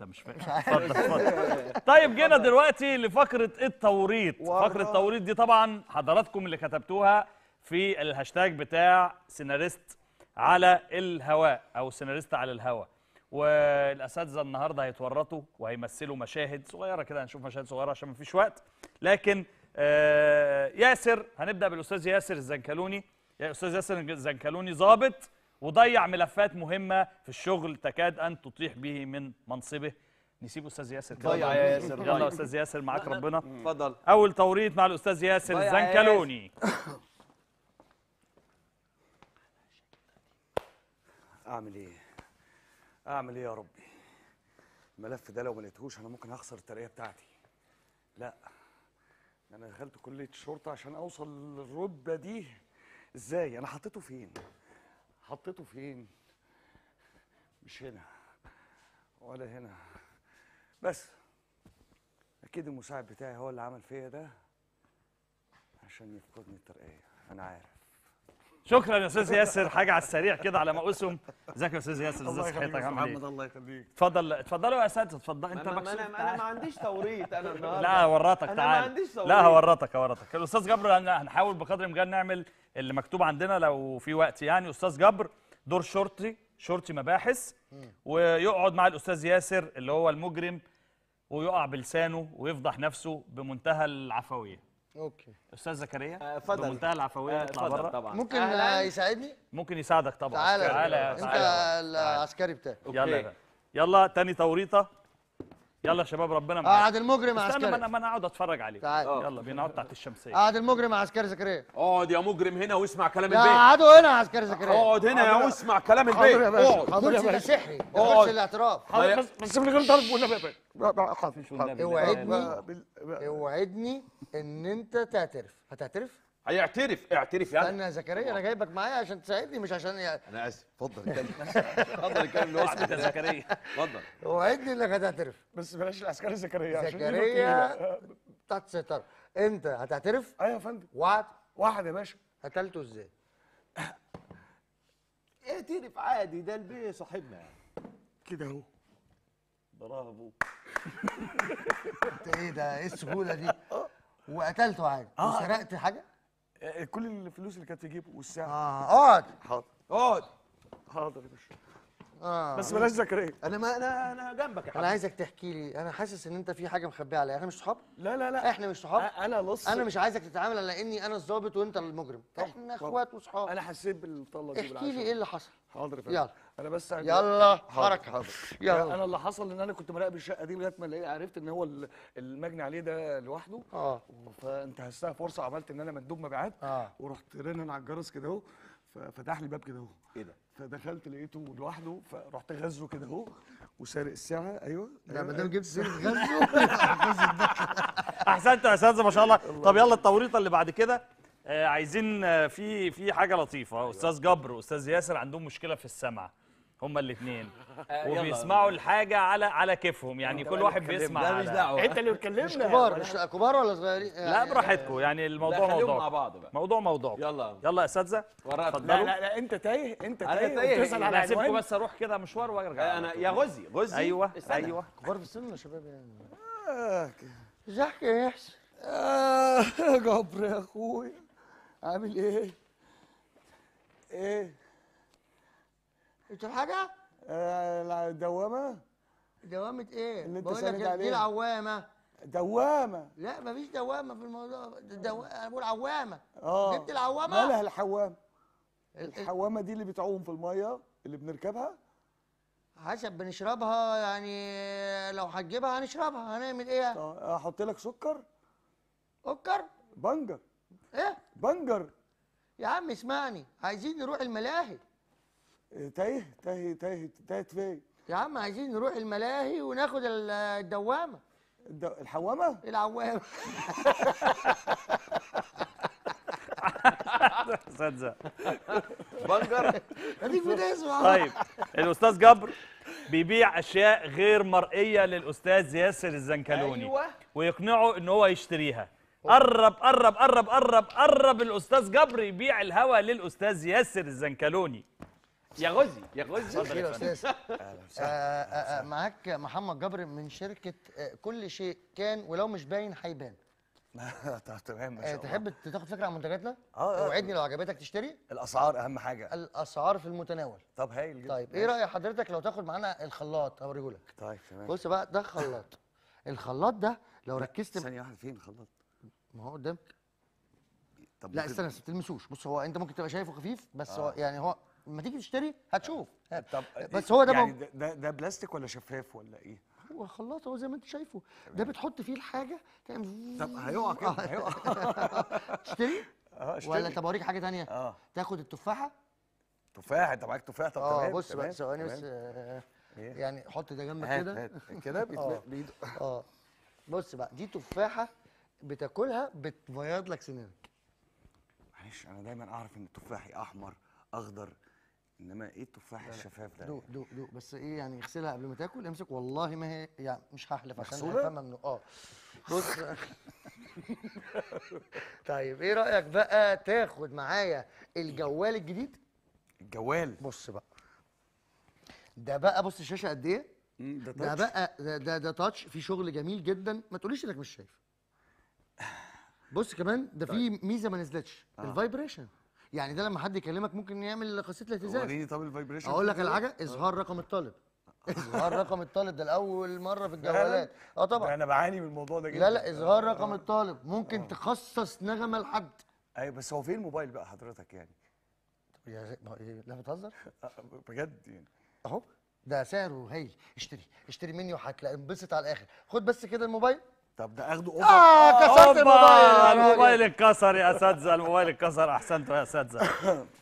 انت مش فاهم اتفضل اتفضل طيب جينا دلوقتي لفقره التوريط فقره التوريط دي طبعا حضراتكم اللي كتبتوها في الهاشتاج بتاع سيناريست على الهواء او سيناريست على الهواء والاساتذه النهارده هيتورطوا وهيمثلوا مشاهد صغيره كده هنشوف مشاهد صغيره عشان مفيش وقت لكن آه ياسر هنبدا بالاستاذ ياسر الزنكلوني يا استاذ ياسر الزنكلوني ضابط وضيع ملفات مهمه في الشغل تكاد ان تطيح به من منصبه نسيب استاذ ياسر كده ضيع يا ياسر، يلا ضيع. استاذ ياسر معاك ربنا اتفضل اول توريط مع الاستاذ ياسر ضيع يا الزنكلوني اعمل ايه اعمل ايه يا ربي الملف ده لو ما لقيتهوش انا ممكن اخسر الترقيه بتاعتي لا ده انا دخلت كليه الشرطه عشان اوصل للرتبه دي ازاي انا حطيته فين حطيته فين مش هنا ولا هنا بس اكيد المساعد بتاعي هو اللي عمل فيا ده عشان يفقدني الترقيه انا عارف شكرا يا استاذ ياسر حاجه على السريع كده على ما اسم ازيك يا استاذ ياسر ازي الله يخليك صحتك يا عامل محمد ايه الله يخليك اتفضل اتفضلوا يا اساتذه اتفضل انت انا ما مكسوف انا, أنا تعال. ما عنديش توريط انا النهارده لا هورطك أنا ما تعال عنديش توريط. لا هورطك هورطك الاستاذ جبر هن- هنحاول بقدر الامكان نعمل اللي مكتوب عندنا لو في وقت يعني استاذ جبر دور شرطي شرطي مباحث ويقعد مع الاستاذ ياسر اللي هو المجرم ويقع بلسانه ويفضح نفسه بمنتهى العفويه اوكي استاذ زكريا آه، اتفضل. بمنتهى العفويه آه، اطلع اتفضل بره طبعا ممكن أهلاً. آه، يساعدني ممكن يساعدك طبعا تعالى تعالى يا- انت تعالى. العسكري بتاعي يلا أوكي. يلا يلا تاني توريطه يلا يا شباب ربنا معاك قعد المجرم استنى ما انا عسكري ما انا اقعد اتفرج عليه تعال. يلا بينا نقعد تحت الشمسيه قعد المجرم عسكري زكريا اقعد يا مجرم هنا واسمع كلام لا البيت قعدوا هنا عسكري زكريا اقعد هنا يا واسمع كلام البيت حاضر يا باشا اقعد حاضر يا كرسي ده باشا سحري ده اقعد. كرسي الاعتراف ما ي- بس بس من غير ضرب والنبي يا باشا بقى- بقى- حاضر حاضر. اوعدني بقى- بال- بقى- اوعدني ان انت تعترف هتعترف هيعترف اعترف يعني استنى يا زكريا انا جايبك معايا عشان تساعدني مش عشان يعني انا اسف اتفضل اتكلم اتفضل اتكلم لوحدك يا زكريا اتفضل اوعدني انك هتعترف بس بلاش العسكري زكريا عشان إيده زكريا تقيلة. بتاعت السيطره انت هتعترف ايوه يا فندم وعد واحد يا باشا قتلته ازاي اعترف عادي ده البيه صاحبنا يعني كده اهو برافو انت ايه ده ايه السهوله دي وقتلته عادي وسرقت حاجه آه، كل الفلوس اللي كانت في جيبه والساعه اه اقعد حاضر اقعد حاضر يا باشا اه بس بلاش زكريا انا ما انا انا جنبك يا انا حبيبي عايزك تحكي لي انا حاسس ان انت في حاجه مخبيه عليا احنا مش صحاب لا لا لا احنا مش صحاب أ- انا لص انا مش عايزك تتعامل على اني انا الضابط وانت المجرم احنا اخوات وصحاب انا حسيت بالطله دي احكي بالعافية. لي ايه اللي حصل حاضر يا فندم يلا. انا بس عايز- يلا حاضر حركه حاضر يلا. انا اللي حصل ان انا كنت مراقب الشقه دي لغايه ما لقيت- عرفت ان هو ال- المجني عليه ده لوحده اه فانتهزتها فرصه عملت ان انا مندوب مبيعات اه ورحت رنن على الجرس كده اهو ففتح لي باب كده اهو ايه ده فدخلت لقيته لوحده فرحت غزه كده اهو وسارق الساعه ايوه لا أيوة، ما دام أيوة. جبت سيره غزه احسنت يا استاذ ما شاء الله طب يلا التوريطه اللي بعد كده آه عايزين آه في في حاجه لطيفه استاذ جبر واستاذ ياسر عندهم مشكله في السمع هما الاثنين وبيسمعوا الحاجه على على كيفهم يعني كل واحد بيسمع لا مش على- دعوه انت اللي بتكلمنا مش كبار مش كبار ولا صغيرين لا براحتكم يعني لا الموضوع خليهم مع موضوع بعض بقى موضوع موضوع يلا يلا يا اساتذه وراك اتفضلوا. لا لا لا انت تايه انت أنا تايه تايه. وبتسال على انا هسيبكم عنوان بس اروح كده مشوار وارجع انا على طول. يا غزي غزي ايوه استنى. ايوه كبار في السن يا شباب يعني آه، ازيك يا يحسن آه يا جبر يا اخويا عامل ايه؟ ايه؟ انت حاجه آه الدوامة؟ دوامه ايه اللي انت بقول لك ساند دي عليها. العوامه دوامة لا مفيش دوامه في الموضوع ده دو... انا بقول عوامه اه جبت العوامه مالها الحوامة؟ ال- ال- الحوامة دي اللي بتعوم في المية اللي بنركبها حسب بنشربها يعني لو هتجيبها هنشربها هنعمل ايه آه، احط لك سكر اوكر بنجر ايه بنجر يا عم اسمعني عايزين نروح الملاهي إيه، تايه تايه تايه تاهت فين؟ يا عم عايزين نروح الملاهي وناخد ال- الدوامه الد- الحوامة؟ العوامه اساتذه بنجر اديك بتسمع طيب الاستاذ جبر بيبيع اشياء غير مرئيه للاستاذ ياسر الزنكلوني أيوة. ويقنعه ان هو يشتريها قرب قرب قرب قرب قرب الاستاذ جبر يبيع الهوا للاستاذ ياسر الزنكلوني يا غزي يا غزي خير يا استاذ اهلا آه، وسهلا آه، آه، معاك محمد جبر من شركه آه، كل شيء كان ولو مش باين هيبان طب تمام ما آه، شاء الله تحب تاخد فكره عن منتجاتنا آه، آه. اوعدني لو عجبتك تشتري الاسعار اهم حاجه الاسعار في المتناول طب هايل جدا طيب ايه راي حضرتك لو تاخد معانا الخلاط اوريهولك طيب تمام بص بقى ده خلاط الخلاط ده لو ركزت ثانيه واحده فين خلاط ما هو قدامك طب لا ممكن- استنى بس ما تلمسوش بص هو انت ممكن تبقى شايفه خفيف بس هو يعني هو لما تيجي تشتري هتشوف طب بس هو ده يعني مو- ده, ده, ده بلاستيك ولا شفاف ولا ايه هو خلاط هو زي ما انت شايفه ده بتحط فيه الحاجه تعمل طب هيقع كده هيقع تشتري اه اشتري. ولا طب اوريك حاجه تانية اه تاخد التفاحه تفاح انت معاك تفاح طب اه تمام بص بقى تمام، ثواني بس تمام. آه، إيه؟ يعني حط ده جنبك هات كده هات كده بيتم- آه. بيد- اه بص بقى دي تفاحه بتاكلها بتبيض لك سنانك معلش انا دايما اعرف ان التفاحي احمر اخضر انما ايه التفاح الشفاف ده دوق دوق دوق بس ايه يعني اغسلها قبل ما تاكل امسك والله ما هي يعني مش هحلف عشان مغسولة؟ هيفهم ممنوع اه بص طيب ايه رايك بقى تاخد معايا الجوال الجديد الجوال بص بقى ده بقى بص الشاشه قد ايه مم، ده ده تاتش. بقى ده ده, ده تاتش في شغل جميل جدا ما تقوليش انك مش شايف بص كمان ده في ميزه ما نزلتش الفايبريشن يعني ده لما حد يكلمك ممكن يعمل قصيده الاهتزاز وريني طب الفايبريشن اقول لك على حاجه اظهار رقم الطالب اظهار رقم الطالب ده لاول مره في الجوالات اه طبعا انا بعاني من الموضوع ده جدا لا لا اظهار رقم الطالب ممكن تخصص نغمه لحد ايوه بس هو فين الموبايل بقى حضرتك يعني يا غ- ما- إيه، لا بتهزر آه، بجد يعني اهو ده سعره هايل اشتري اشتري مني وهتلاقي انبسط على الاخر خد بس كده الموبايل طب ده اخده اوفر اه كسرت أوبا، الموبايل يا راجل. الموبايل اتكسر يا اساتذه الموبايل اتكسر احسنتوا يا اساتذه